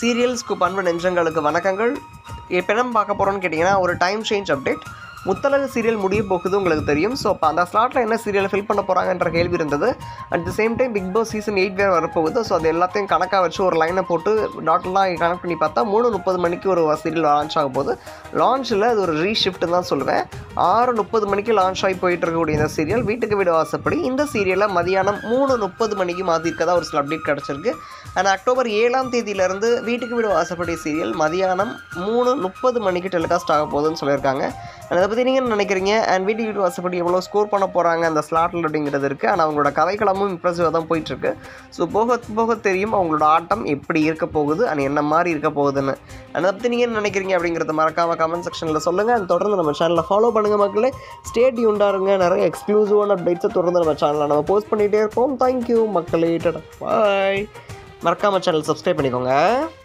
சீரியல்ஸ்க்கு பண்பு நெஞ்சங்களுக்கு வணக்கங்கள் இப்போ என்ன பார்க்க போகிறோம்னு கேட்டிங்கன்னா ஒரு time change update Muthalagu serial முடிய போகுது உங்களுக்கு தெரியும் ஸோ அப்போ அந்த ஸ்லாட்டில் என்ன சீரியல் ஃபில் பண்ண போகிறாங்கன்ற கேள்வி இருந்தது at the same time Bigg Boss season eight வேறு வரப்போகுது ஸோ அது எல்லாத்தையும் கணக்காக வச்சு ஒரு லைனை போட்டு டாட்டெல்லாம் கனெக்ட் பண்ணி பார்த்தா மூணு முப்பது மணிக்கு ஒரு சீரியல் லான்ச் ஆக போகுது லான்ச்சில் அது ஒரு ரீஷிஃப்ட் தான் சொல்லுவேன் ஆறு முப்பது மணிக்கு லான்ச் ஆகி போயிட்டு இருக்கக்கூடிய இந்த சீரியல் வீட்டுக்கு வீடு வாசப்படி இந்த சீரியலை மதியானம் மூணு முப்பது மணிக்கு மாற்றிருக்கதா ஒரு சில அப்டேட் கிடச்சிருக்கு அண்ட் அக்டோபர் ஏழாம் தேதியிலேருந்து வீட்டுக்கு வீடு வாசப்படி சீரியல் மதியானம் மூணு முப்பது மணிக்கு டெலிகாஸ்ட் ஆக போகுதுன்னு சொல்லியிருக்காங்க And அதை பற்றி நீங்கள் என்ன நினைக்கிறீங்க அண்ட் வீட்டுக்கு வீடு வாசப்படி எவ்வளோ ஸ்கோர் பண்ண போகிறாங்க அந்த ஸ்லாட்டில் அப்படிங்கிறது இருக்குது ஆனால் அவங்களோட கதைக்களமும் இம்ப்ரெசிவாக தான் போயிட்டுருக்கு ஸோ போக போக தெரியும் அவங்களோட ஆட்டம் எப்படி இருக்க போகுது அண்ட் என்ன மாதிரி இருக்க போகுதுன்னு அதை பற்றி நீங்கள் என்ன நினைக்கிறீங்க அப்படிங்கிறத மறக்காமல் கமெண்ட் செக்ஷனில் சொல்லுங்கள் அண்ட் தொடர்ந்து நம்ம சேனலில் ஃபாலோ பண்ணுங்கள் மக்களே ஸ்டேட் உண்டாருங்க நிறைய எக்ஸ்க்ளூசிவான அப்டேட்ஸை தொடர்ந்து நம்ம சேனலில் நம்ம போஸ்ட் பண்ணிகிட்டே இருப்போம் தேங்க்யூ மக்களே பாய் மறக்காமல் சேனல் சப்ஸ்கிரைப் பண்ணிக்கோங்க